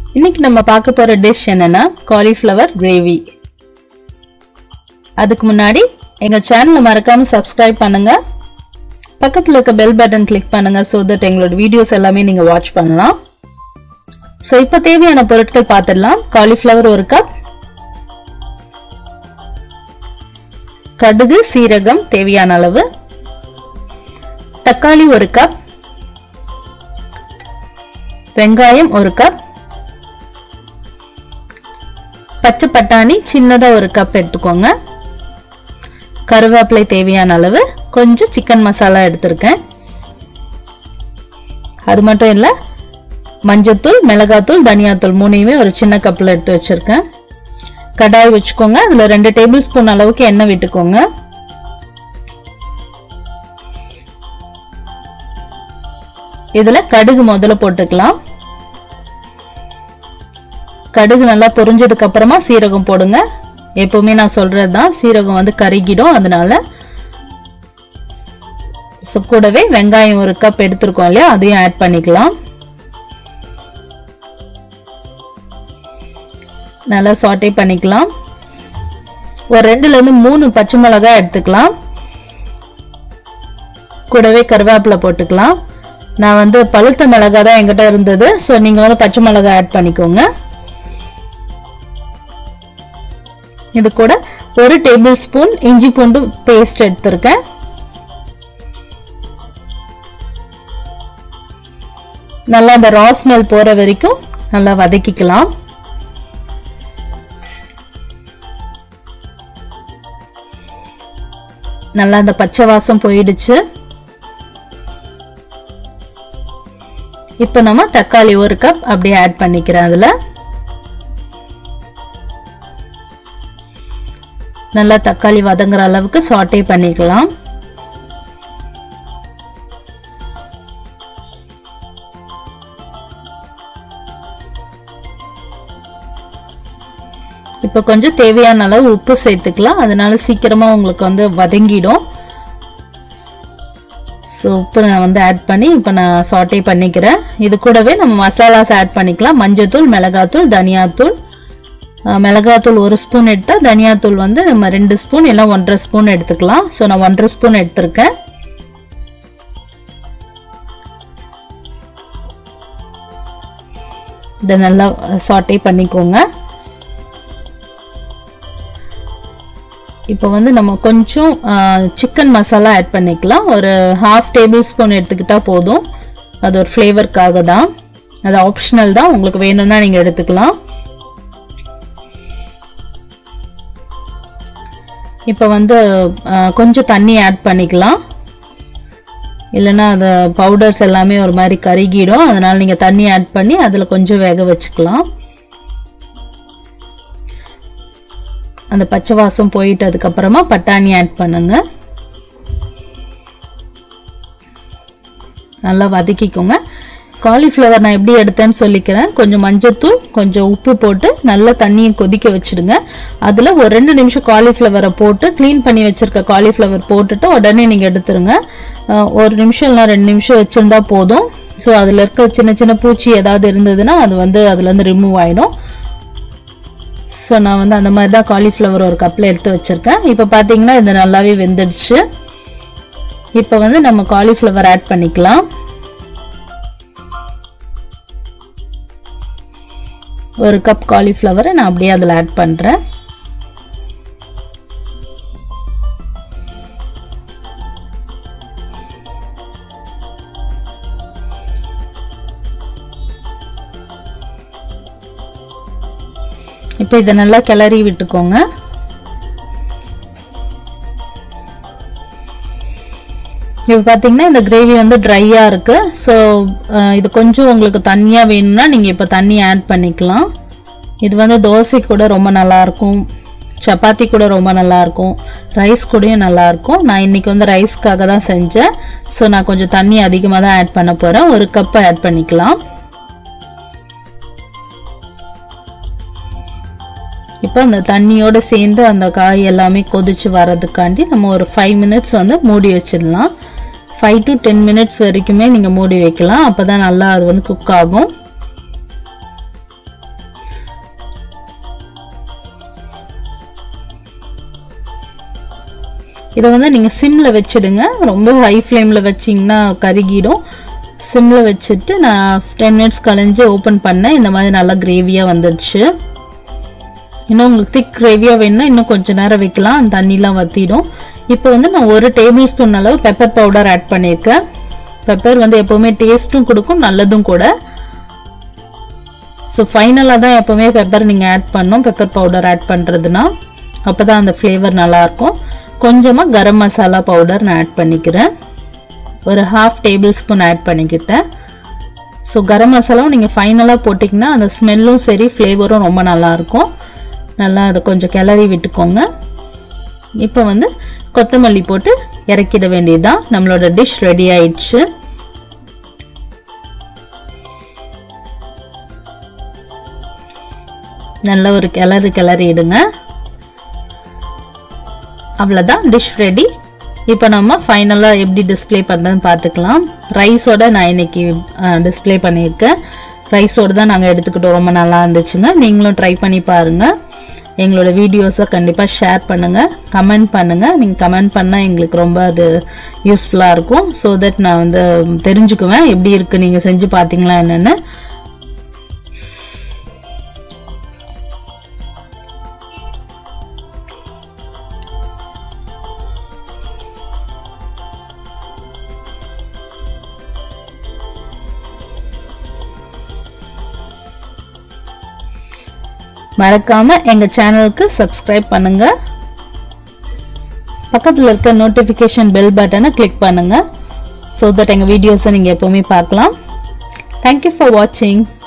இன்னைக்கு நம்ம பார்க்க போற டிஷ் என்னன்னா காலிஃப்ளவர் கிரேவி அதுக்கு முன்னாடி எங்க சேனலை மறக்காம சப்ஸ்கிரைப் பண்ணுங்க பக்கத்துல இருக்க பெல் பட்டன் கிளிக் பண்ணுங்க ஸோ தட் எங்களோட வீடியோஸ் எல்லாமே நீங்க வாட்ச் பண்ணலாம் ஸோ இப்போ தேவையான பொருட்கள் பார்த்துடலாம் காலிஃப்ளவர் ஒரு கப் கடுகு சீரகம் தேவையான அளவு தக்காளி ஒரு கப் வெங்காயம் ஒரு கப் பச்சை பட்டாணி சின்னதா ஒரு கப் எடுத்துக்கோங்க கருவேப்பிலை தேவையான அளவு கொஞ்சம் சிக்கன் மசாலா எடுத்திருக்கேன் அது மட்டும் இல்லை மஞ்சத்தூள் மிளகாத்தூள் தனியாத்தூள் மூணையுமே ஒரு சின்ன கப்பில் எடுத்து வச்சிருக்கேன் கடாய் வச்சுக்கோங்க அதில் ரெண்டு டேபிள் ஸ்பூன் அளவுக்கு எண்ணெய் விட்டுக்கோங்க இதில் கடுகு முதல்ல போட்டுக்கலாம் கடுகு நல்லா பொரிஞ்சதுக்கு அப்புறமா சீரகம் போடுங்க எப்பவுமே நான் சொல்றது தான் சீரகம் வந்து கருகிடும் அதனால கூடவே வெங்காயம் ஒரு கப் எடுத்திருக்கோம் இல்லையா அதையும் ஆட் பண்ணிக்கலாம் நல்லா சாட்டே பண்ணிக்கலாம் ஒரு ரெண்டுல இருந்து மூணு பச்சை மிளகாய் எடுத்துக்கலாம் கூடவே கருவேப்பிலை போட்டுக்கலாம் நான் வந்து பழுத்த மிளகாய் தான் என்கிட்ட இருந்தது ஸோ நீங்கள் வந்து பச்சை மிளகாய் ஆட் பண்ணிக்கோங்க இது கூட ஒரு டேபிள் ஸ்பூன் இஞ்சி பூண்டு பேஸ்ட் எடுத்திருக்கேன் நல்லா அந்த ரா ஸ்மெல் போற வரைக்கும் நல்லா வதக்கிக்கலாம் நல்லா அந்த பச்சை வாசம் போயிடுச்சு இப்போ நம்ம தக்காளி ஒரு கப் அப்படியே ஆட் பண்ணிக்கிறேன் அதில் நல்லா தக்காளி வதங்குற அளவுக்கு சாட்டே பண்ணிக்கலாம் இப்போ கொஞ்சம் தேவையான அளவு உப்பு சேர்த்துக்கலாம் அதனால சீக்கிரமா உங்களுக்கு வந்து வதங்கிடும் ஸோ உப்பு நான் வந்து ஆட் பண்ணி இப்போ நான் சாட்டே பண்ணிக்கிறேன் இது கூடவே நம்ம மசாலாஸ் ஆட் பண்ணிக்கலாம் மஞ்சத்தூள் மிளகாத்தூள் தனியாத்தூள் மிளகாத்தூள் ஒரு ஸ்பூன் எடுத்தால் தனியாத்தூள் வந்து நம்ம ரெண்டு ஸ்பூன் இல்லை ஒன்றரை ஸ்பூன் எடுத்துக்கலாம் ஸோ நான் ஒன்றரை ஸ்பூன் எடுத்திருக்கேன் இதை நல்லா சாட்டே பண்ணிக்கோங்க இப்போ வந்து நம்ம கொஞ்சம் சிக்கன் மசாலா ஆட் பண்ணிக்கலாம் ஒரு ஹாஃப் டேபிள் ஸ்பூன் எடுத்துக்கிட்டா போதும் அது ஒரு ஃப்ளேவருக்காக தான் அது ஆப்ஷனல் தான் உங்களுக்கு வேணும்னா நீங்கள் எடுத்துக்கலாம் இப்போ வந்து கொஞ்சம் தண்ணி ஆட் பண்ணிக்கலாம் இல்லைன்னா அது பவுடர்ஸ் எல்லாமே ஒரு மாதிரி கருகிடும் அதனால் நீங்கள் தண்ணி ஆட் பண்ணி அதில் கொஞ்சம் வேக வச்சுக்கலாம் அந்த பச்சை வாசம் போயிட்டு அதுக்கப்புறமா பட்டாணி ஆட் பண்ணுங்க நல்லா வதக்கிக்கோங்க காலிஃப்ளவர் நான் எப்படி எடுத்தேன்னு சொல்லிக்கிறேன் கொஞ்சம் மஞ்சத்தூள் கொஞ்சம் உப்பு போட்டு நல்லா தண்ணியை கொதிக்க வச்சுடுங்க அதில் ஒரு ரெண்டு நிமிஷம் காலிஃப்ளவரை போட்டு க்ளீன் பண்ணி வச்சுருக்க காலிஃப்ளவர் போட்டுட்டு உடனே நீங்கள் எடுத்துருங்க ஒரு நிமிஷம் இல்லை ரெண்டு நிமிஷம் வச்சுருந்தா போதும் ஸோ அதில் இருக்க சின்ன சின்ன பூச்சி ஏதாவது இருந்ததுன்னா அது வந்து அதுலேருந்து ரிமூவ் ஆகிடும் ஸோ நான் வந்து அந்த மாதிரி தான் காலிஃப்ளவர் ஒரு கப்பில் எடுத்து வச்சுருக்கேன் இப்போ பார்த்தீங்கன்னா இது நல்லாவே வெந்துடுச்சு இப்போ வந்து நம்ம காலிஃப்ளவர் ஆட் பண்ணிக்கலாம் ஒரு கப் காலிஃப்ளவரை நான் அப்படியே அதில் ஆட் பண்ணுறேன் இப்போ இதை நல்லா கிளறி விட்டுக்கோங்க இப்போ பார்த்தீங்கன்னா இந்த கிரேவி வந்து ட்ரையாக இருக்குது ஸோ இது கொஞ்சம் உங்களுக்கு தண்ணியாக வேணும்னா நீங்கள் இப்போ தண்ணி ஆட் பண்ணிக்கலாம் இது வந்து தோசை கூட ரொம்ப நல்லாயிருக்கும் சப்பாத்தி கூட ரொம்ப நல்லாயிருக்கும் ரைஸ் கூடயும் நல்லாயிருக்கும் நான் இன்றைக்கி வந்து ரைஸ்க்காக தான் செஞ்சேன் ஸோ நான் கொஞ்சம் தண்ணி அதிகமாக தான் ஆட் பண்ண போகிறேன் ஒரு கப்பை ஆட் பண்ணிக்கலாம் இப்போ அந்த தண்ணியோடு சேர்ந்து அந்த காய் எல்லாமே கொதிச்சு வர்றதுக்காண்டி நம்ம ஒரு ஃபைவ் மினிட்ஸ் வந்து மூடி வச்சிடலாம் ஃபைவ் டு டென் மினிட்ஸ் வரைக்குமே நீங்கள் மூடி வைக்கலாம் அப்போ தான் நல்லா அது வந்து குக் ஆகும் இதை வந்து நீங்கள் சிம்மில் வச்சுடுங்க ரொம்ப ஹை ஃப்ளேமில் வச்சிங்கன்னா கருகிடும் சிம்மில் வச்சுட்டு நான் டென் மினிட்ஸ் கழிஞ்சு ஓப்பன் பண்ணேன் இந்த மாதிரி நல்லா கிரேவியாக வந்துடுச்சு இன்னும் உங்களுக்கு திக் கிரேவியாக வேணும்னா இன்னும் கொஞ்சம் நேரம் வைக்கலாம் அந்த தண்ணிலாம் வற்றிடும் இப்போ வந்து நான் ஒரு டேபிள் ஸ்பூன் அளவு பெப்பர் பவுடர் ஆட் பண்ணியிருக்கேன் பெப்பர் வந்து எப்போவுமே டேஸ்ட்டும் கொடுக்கும் நல்லதும் கூட ஸோ ஃபைனலாக தான் எப்போவுமே பெப்பர் நீங்கள் ஆட் பண்ணணும் பெப்பர் பவுடர் ஆட் பண்ணுறதுனா அப்போ தான் அந்த ஃப்ளேவர் நல்லாயிருக்கும் கொஞ்சமாக கரம் மசாலா பவுடர் நான் ஆட் பண்ணிக்கிறேன் ஒரு ஹாஃப் டேபிள் ஸ்பூன் ஆட் பண்ணிக்கிட்டேன் ஸோ கரம் மசாலாவும் நீங்கள் ஃபைனலாக போட்டிங்கன்னா அந்த ஸ்மெல்லும் சரி ஃப்ளேவரும் ரொம்ப நல்லாயிருக்கும் நல்லா அதை கொஞ்சம் கிளறி விட்டுக்கோங்க இப்போ வந்து கொத்தமல்லி போட்டு இறக்கிட வேண்டியதுதான் நம்மளோட டிஷ் ரெடி ஆயிடுச்சு நல்ல ஒரு கிளறு கிளறிடுங்க அவ்வளோதான் டிஷ் ரெடி இப்போ நம்ம ஃபைனலாக எப்படி டிஸ்ப்ளே பண்ணுறதுன்னு பார்த்துக்கலாம் ரைஸோட நான் இன்னைக்கு டிஸ்ப்ளே பண்ணியிருக்கேன் ரைஸோடு தான் நாங்கள் எடுத்துக்கிட்டோம் ரொம்ப நல்லா இருந்துச்சுங்க நீங்களும் ட்ரை பண்ணி பாருங்கள் எங்களோட வீடியோஸை கண்டிப்பாக ஷேர் பண்ணுங்கள் கமெண்ட் பண்ணுங்கள் நீங்கள் கமெண்ட் பண்ணால் எங்களுக்கு ரொம்ப அது யூஸ்ஃபுல்லாக இருக்கும் ஸோ தட் நான் வந்து தெரிஞ்சுக்குவேன் எப்படி இருக்குது நீங்கள் செஞ்சு பார்த்தீங்களா என்னென்னு மறக்காம எங்க சேனலுக்கு சப்ஸ்கிரைப் பண்ணுங்க பக்கத்தில் இருக்க நோட்டிஃபிகேஷன் பெல் பட்டனை கிளிக் பண்ணுங்க ஸோ தட் எங்கள் வீடியோஸை நீங்கள் எப்போவுமே பார்க்கலாம் தேங்க்யூ ஃபார் வாட்சிங்